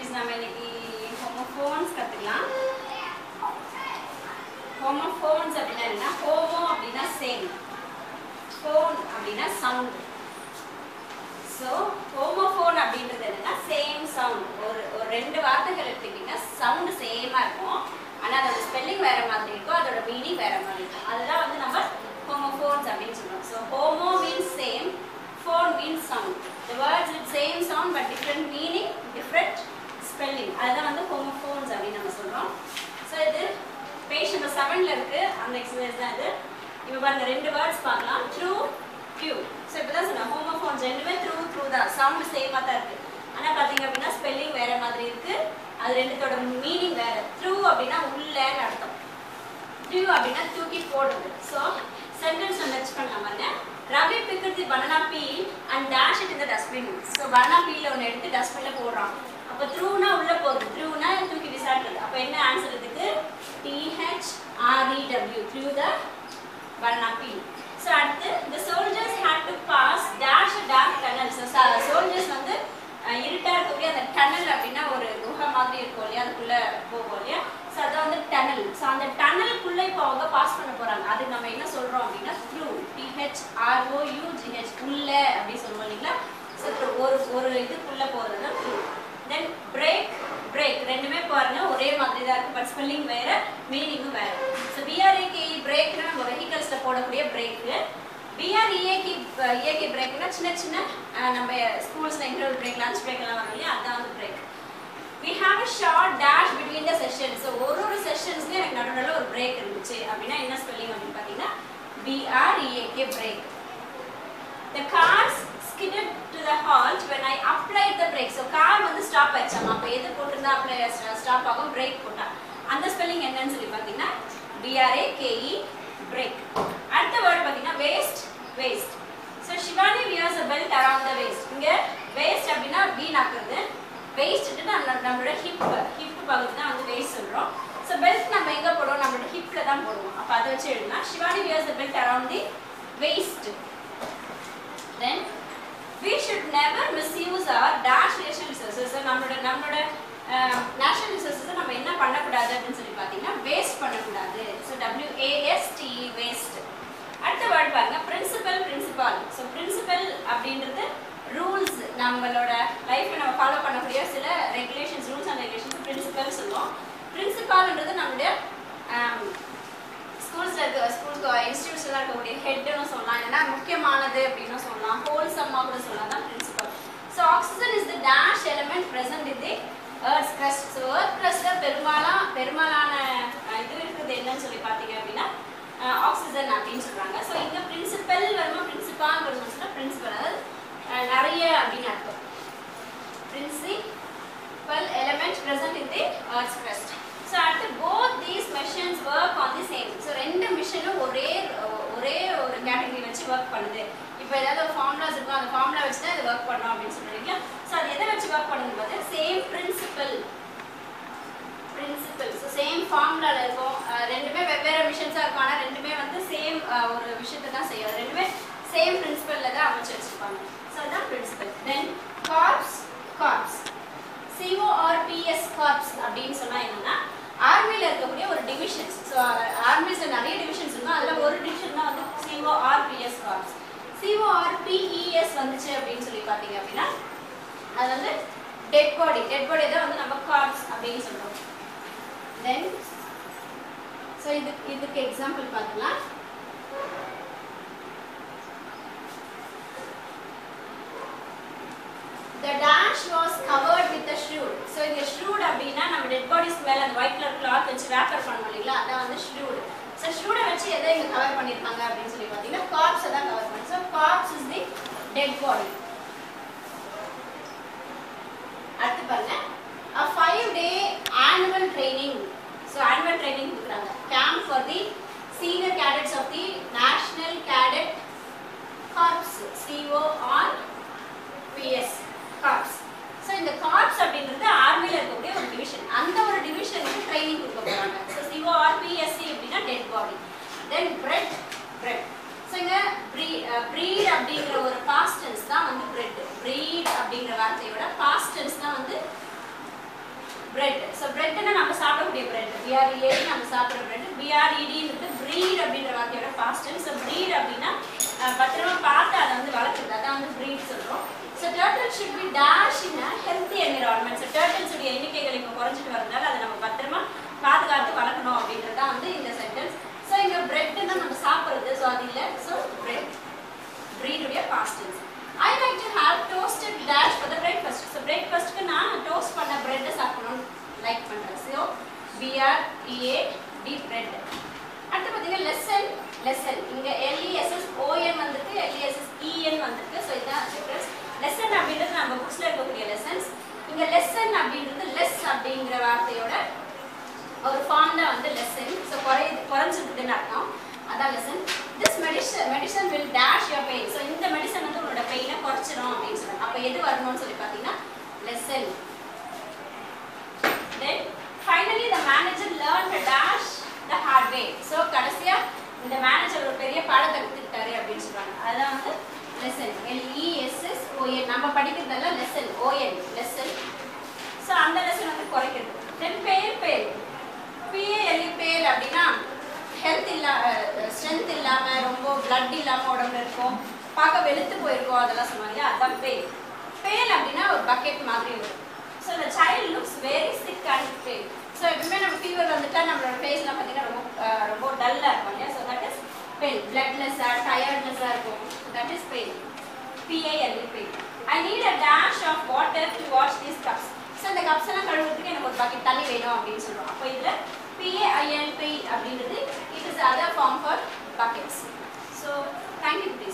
குட்டீஸ் நம்ம இன்னைக்கு ஹோமோஃபோன்ஸ் கற்றுக்கலாம் ஹோமோஃபோன்ஸ் அப்படின்னா என்ன ஹோமோ அப்படின்னா சேம் ஃபோன் அப்படின்னா சவுண்ட் ஸோ ஹோமோஃபோன் அப்படின்றது என்னன்னா சேம் சவுண்ட் ஒரு ஒரு ரெண்டு வார்த்தைகள் எடுத்துக்கிட்டிங்கன்னா சவுண்டு சேமாக இருக்கும் ஆனால் அதோட ஸ்பெல்லிங் வேற மாதிரி இருக்கும் அதோட மீனிங் வேற மாதிரி இருக்கும் அதுதான் வந்து நம்ம ஹோமோஃபோன்ஸ் அப்படின்னு சொல்லுவோம் so homo means same phone means sound the words with same sound but different meaning different spelling அதுதான் வந்து ஹோமோஃபோன்ஸ் அப்படின்னு நம்ம சொல்கிறோம் ஸோ இது பேஜ் நம்பர் செவனில் இருக்குது அந்த எக்ஸசைஸ் தான் இது இப்போ பாருங்க ரெண்டு வேர்ட்ஸ் பார்க்கலாம் ட்ரூ ட்ரூ ஸோ இப்போ தான் சொன்னேன் ஹோமோஃபோன்ஸ் ரெண்டுமே த்ரூ த்ரூ தான் சவுண்ட் சேமாக தான் இருக்குது ஆனால் பார்த்தீங்க அப்படின்னா ஸ்பெல்லிங் வேற மாதிரி இருக்குது அது ரெண்டுத்தோட மீனிங் வேற ட்ரூ அப்படின்னா உள்ளன்னு அர்த்தம் ட்ரூ அப்படின்னா தூக்கி போடுறது ஸோ சென்டென்ஸ் நம்ம வச்சு பண்ணலாம் பாருங்க Ravi picked the banana peel and dash it இந்த டஸ்ட்பின் ஸோ பனானா பீல் ஒன்று எடுத்து டஸ்ட்பின்ல போடுறான் அப்போ த்ரூனா உள்ள போகுது த்ரூனா தூக்கி விசாரிக்கிறது அப்போ என்ன ஆன்சர் இதுக்கு T H R E W through the banana peel so அடுத்து the soldiers had to pass dash a dark tunnel so soldiers வந்து அஹ், இருட்டா இருக்கக்கூடிய அந்த டனல் அப்படின்னா ஒரு குகை மாதிரி இருக்கும் இல்லையா அதுக்குள்ள போகும் இல்லையா ஸோ அதான் வந்து டனல் ஸோ அந்த டனலுக்குள்ள இப்போ அவங்க பாஸ் பண்ண போறாங்க அதுக்கு நம்ம என்ன சொல்றோம் அப்படின்னா த்ரூ டிஹெச் ஆர்ஓ யூஜிஹெச் உள்ள அப்படி சொல்லுவோம் இல்லைங்களா ஸோ ஒரு ஒரு இதுக்குள்ள போறது தான் த்ரூ தென் பிரேக் பிரேக் ரெண்டுமே பாருங்க ஒரே மாதிரி தான் இருக்கு பட் ஸ்பெல்லிங் வேற மீனிங்கும் வேற ஸோ பிஆர்ஏகே பிரேக்னா நம்ம வெஹிக்கல்ஸ்ல போடக்கூடிய பிரேக்கு பிஆர்இஏகே இஏகே பிரேக்னா சின்ன சின்ன அஹ், நம்ம ஸ்கூல்ஸ்ல இன்டர்வல் பிரேக் லஞ்ச் பிரேக் எல்லாம் வரும் இல்லையா அதான் வந்து break we have a short dash between the sessions so ஒரு ஒரு செஷன்ஸ்லயும் எனக்கு நடுவில் ஒரு பிரேக் இருந்துச்சு அப்படின்னா என்ன ஸ்பெல்லிங் அப்படின்னு பார்த்தீங்கன்னா B R E A K break the cars skidded to the halt when I applied the brake. So car வந்து ஸ்டாப் ஆயிடுச்சாமா அப்போ எது போட்டிருந்தா அப்ளை ஸ்டாப் ஆகும் பிரேக் போட்டா அந்த ஸ்பெல்லிங் என்னன்னு சொல்லி பார்த்தீங்கன்னா பிஆர்ஏ கேஇ பிரேக் அடுத்த வேர்டு பார்த்தீங்கன்னா waste waist so Shivani wears a belt around the waist இங்கே வேஸ்ட் அப்படின்னா வீணாக்குறது வேஸ்ட்டு நம்ம நம்மளோட ஹிப் ஹிப் பகுதி தான் வந்து வேஸ்ட் சொல்கிறோம் ஸோ பெல்ட் நம்ம எங்கே போடுவோம் நம்மளோட ஹிப்பில் தான் போடுவோம் அப்போ அதை வச்சு எழுதுனா Shivani wears a belt around the waist then we should never misuse our dash national resources So, நம்மளோட நம்மளோட நேஷனல் ரிசோர்ஸஸை நம்ம என்ன பண்ணக்கூடாது அப்படின்னு சொல்லி பார்த்தீங்கன்னா வேஸ்ட் பண்ணக்கூடாது ஸோ டபிள்யூஏஎஸ்டி வேஸ்ட் அடுத்த வேர்ட் பாருங்க பிரின்சிபல் பிரின்சிபால் ஸோ பிரின்சிபல் அப்படின்றது ரூல்ஸ் நம்மளோட லைஃப்ல நம்ம ஃபாலோ பண்ணக்கூடிய சில regulations rules and regulations principle சொல்லுவோம் பிரின்சிபால்ன்றது நம்மளுடைய ஸ்கூல்ஸ்ல இருக்க ஸ்கூலுக்கு இன்ஸ்டியூட்ஸ்ல இருக்கக்கூடிய ஹெட்னு சொல்லலாம் இல்லைன்னா முக்கியமானது அப்படின்னு சொல்லலாம் ஹோல்சம்மா கூட சொல்லலாம் தான் principal so oxygen is the dash element present in the earth crust so earth கிரஸ்ட்ல பெரும்பாலா பெரும்பாலான அஹ், இது இருக்குது என்னன்னு சொல்லி பார்த்தீங்க அப்படின்னா ஆக்சிஜன் அப்படின்னு சொல்றாங்க ஸோ இங்க பிரின்சிபல் வருமா பிரின்சிபால் வருமா சொன்னா பிரின்சிபல் அதாவது அஹ், நிறைய அப்படின்னு அர்த்தம் principal element present in the earth's crust so அடுத்து both these machines work on the same so ரெண்டு மிஷினும் ஒரே ஒரே ஒரு கேட்டகரி வச்சு ஒர்க் பண்ணுது இப்போ ஏதாவது ஒரு ஃபார்முலாஸ் இருக்கும் அந்த ஃபார்முலா வச்சு தான் இது ஒர்க் பண்ணோம் அப்படின்னு சொல்றீங்க ஸோ அது எதை வச்சு ஒர்க் பண்ணுது பார்த்து same principle principle so same ஃபார்முலாவில் இருக்கும் அஹ் ரெண்டுமே வெவ்வேறு மிஷின்ஸாக இருக்கும் ஆனால் ரெண்டுமே வந்து சேம் ஒரு விஷயத்தை தான் செய்யும் அது ரெண்டுமே சேம் பிரின்சிபலில் தான் அமைச்சு வச்சிருப்பாங்க ஸோ அதுதான் principle then corps corpse C O R P S corps அப்படின்னு சொன்னா என்னன்னா ஆர்மியில் இருக்கக்கூடிய ஒரு டிவிஷன்ஸ் ஸோ ஆர்மிஸில் நிறைய டிவிஷன்ஸ் இருக்கும் அதில் ஒரு டிவிஷன் தான் வந்து சிஓஆர்பிஎஸ் கார்ப்ஸ் சிஓஆர்பிஇஎஸ் வந்துச்சு அப்படின்னு சொல்லி பார்த்தீங்க அப்படின்னா அது வந்து டெட் பாடி டெட் பாடி தான் வந்து நம்ம கார்ப்ஸ் அப்படின்னு சொல்றோம் தென் ஸோ இது இதுக்கு எக்ஸாம்பிள் பார்க்கலாம் The dash was covered with a shroud. So இந்த shroud அப்படின்னா நம்ம டெட் பாடிஸ் மேல அந்த ஒயிட் கலர் கிளாத் வச்சு வேப்பர் பண்ணுவோம் இல்லைங்களா அதான் வந்து shroud. ஸோ ஷூடை வச்சு எதை இங்க கவர் பண்ணியிருக்காங்க அப்படின்னு சொல்லி பார்த்தீங்கன்னா கார்ப்ஸை தான் கவர் பண்ணி so corpse is the dead body அடுத்து பாருங்க a five day annual training so annual training கொடுக்குறாங்க camp for the senior cadets of the national cadet corps co r ps corps so இந்த corps அப்படின்றது ஆர்மில இருக்கக்கூடிய ஒரு division அந்த ஒரு டிவிஷனுக்கு training கொடுக்க போறாங்க so co r ps அப்படின்னா dead body then bread bread so இங்க ப்ரீட் அப்படிங்கிற ஒரு பாஸ்ட் டென்ஸ் தான் வந்து பிரெட் ப்ரீட் அப்படிங்கிற வார்த்தையோட பாஸ்ட் டென்ஸ் தான் வந்து பிஆர்இஏ நம்ம சாப்பிட்ற பிரெட் பிஆர்இடின்றது ப்ரீட் அப்படின்ற வார்த்தையோட பாஸ்ட் ஸோ ப்ரீட் அப்படின்னா அஹ், பத்திரமா பார்த்து அதை வந்து வளர்க்குறது அதான் வந்து ப்ரீட் சொல்கிறோம் so turtle should be dash in healthy environment so டேர்ட்டில்ஸுடைய எண்ணிக்கைகள் இப்போ குறைஞ்சிட்டு வரதுனால அதை நம்ம பத்திரமா பாதுகாத்து வளர்க்கணும் அப்படின்றது தான் வந்து இந்த சென்டென்ஸ் ஸோ இங்கே பிரெட்னா நம்ம சாப்பிட்றது ஸோ அது இல்லை ஸோ பிரெட் ப்ரீடுடைய past tense I like to have toasted dash for the breakfast so பிரேக்ஃபாஸ்ட்க்கு நான் டோஸ்ட் பண்ண பிரெட்டை சாப்பிடணும்னு லைக் பண்ணுறேன் so B R E A D bread அடுத்து பார்த்தீங்கன்னா லெசன் லெசன் இங்கே எல்இஎஸ்எஸ் ஓஎன் வந்திருக்கு எல்இஎஸ்எஸ் இஎன் வந்திருக்கு ஸோ இதுதான் டிஃப்ரென்ஸ் லெசன் அப்படின்றது நம்ம புக்ஸில் இருக்கக்கூடிய லெசன்ஸ் இங்கே லெசன் அப்படின்றது லெஸ் அப்படிங்கிற வார்த்தையோட ஒரு ஃபார்ம் தான் வந்து லெசன் ஸோ குறை குறைஞ்சிருக்குதுன்னு அர்த்தம் அதான் lesson this medicine medicine will dash your pain so இந்த மெடிசன் வந்து உங்களோட பெயினை குறைச்சிரும் அப்படின்னு சொல்லுவாங்க அப்போ எது வரணும்னு சொல்லி பார்த்தீங்கன்னா lesson then finally the manager learn the dash the hard way so கடைசியாக இந்த மேனேஜர் ஒரு பெரிய பாடத்தை கற்றுக்கிட்டாரு அப்படின்னு சொல்லுவாங்க அதான் வந்து லெசன் எல்இஎஸ்எஸ் ஓஎன் நம்ம படிக்கிறதெல்லாம் லெசன் ஓஎன் லெசன் ஸோ அந்த லெசன் வந்து குறைக்கிறது தென் பேர் பேர் பிஏஎல்இ பேர் அப்படின்னா ஹெல்த் இல்லா ஸ்ட்ரென்த் இல்லாமல் ரொம்ப பிளட் இல்லாமல் உடம்புல இருக்கும் பார்க்க வெளுத்து போயிருக்கோம் அதெல்லாம் சொல்லுவாங்க அதான் பேல் பேல் அப்படின்னா ஒரு பக்கெட் மாதிரி வரும் so the child looks very sick and pale so எப்பவுமே நம்ம ஃபீவர் வந்துட்டா நம்மளோட ஃபேஸ்லாம் பார்த்தீங்கன்னா ரொம்ப அஹ், ரொம்ப டல்லாக இருக்கும் இல்லையா ஸோ தட் இஸ் பெயின் பிளட்லெஸ்ஸாக டயர்ட்னஸாக இருக்கும் that is pain P A L E pain I need a dash of water to wash these cups so இந்த கப்ஸ் எல்லாம் கழுவுறதுக்கு எனக்கு ஒரு பக்கெட் தண்ணி வேணும் அப்படின்னு சொல்லுவோம் அப்போ இதில் பிஏஐஎல்பி அப்படின்றது it is other form for buckets so thank you